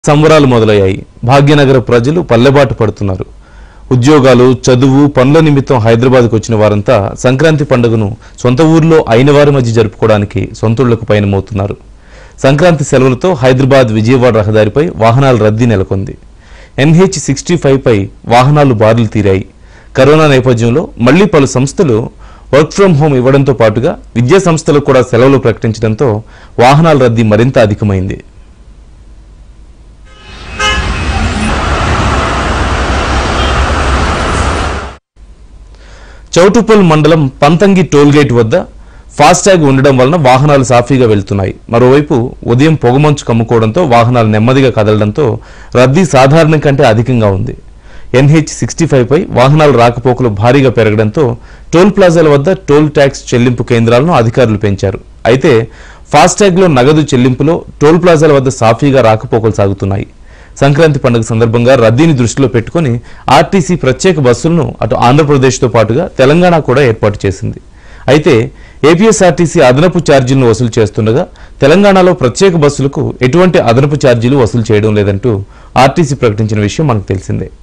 సంబరాలు మొదలయ్యాయి భాగ్యనగర ప్రజలు పల్లెబాటు పడుతున్నారు ఉద్యోగాలు చదువు పనుల నిమిత్తం హైదరాబాద్కు వచ్చిన వారంతా సంక్రాంతి పండుగను సొంత ఊర్లో అయిన వారి మధ్య జరుపుకోవడానికి సొంతూళ్లకు పయనమవుతున్నారు సంక్రాంతి సెలవులతో హైదరాబాద్ విజయవాడ రహదారిపై వాహనాల రద్దీ నెలకొంది ఎన్హెచ్ సిక్స్టీ పై వాహనాలు బారులు తీరాయి కరోనా నేపథ్యంలో మళ్లీ పలు సంస్థలు వర్క్ ఫ్రం హోం ఇవ్వడంతో పాటుగా విద్యా సంస్థలకు కూడా సెలవులు ప్రకటించడంతో వాహనాల రద్దీ మరింత అధికమైంది చౌటుప్పల్ మండలం పంతంగి టోల్గేట్ వద్ద ఫాస్టాగ్ ఉండడం వలన వాహనాలు సాఫీగా వెళ్తున్నాయి మరోవైపు ఉదయం పొగమంచు కమ్ముకోవడంతో వాహనాలు నెమ్మదిగా కదలడంతో రద్దీ సాధారణం కంటే అధికంగా ఉంది ఎన్హెచ్ సిక్స్టీ పై వాహనాల రాకపోకలు భారీగా పెరగడంతో టోల్ ప్లాజాల వద్ద టోల్ ట్యాక్స్ చెల్లింపు కేంద్రాలను అధికారులు పెంచారు అయితే ఫాస్టాగ్లో నగదు చెల్లింపులో టోల్ ప్లాజాల వద్ద సాఫీగా రాకపోకలు సాగుతున్నాయి సంక్రాంతి పండుగ సందర్భంగా రద్దీని దృష్టిలో పెట్టుకుని ఆర్టీసీ ప్రత్యేక బస్సులను అటు ఆంధ్రప్రదేశ్తో పాటుగా తెలంగాణ కూడా ఏర్పాటు చేసింది అయితే ఏపీఎస్ఆర్టీసీ అదనపు ఛార్జీలను వసూలు చేస్తుండగా తెలంగాణలో ప్రత్యేక బస్సులకు ఎటువంటి అదనపు ఛార్జీలు వసూలు చేయడం లేదంటూ ఆర్టీసీ ప్రకటించిన విషయం మనకు తెలిసిందే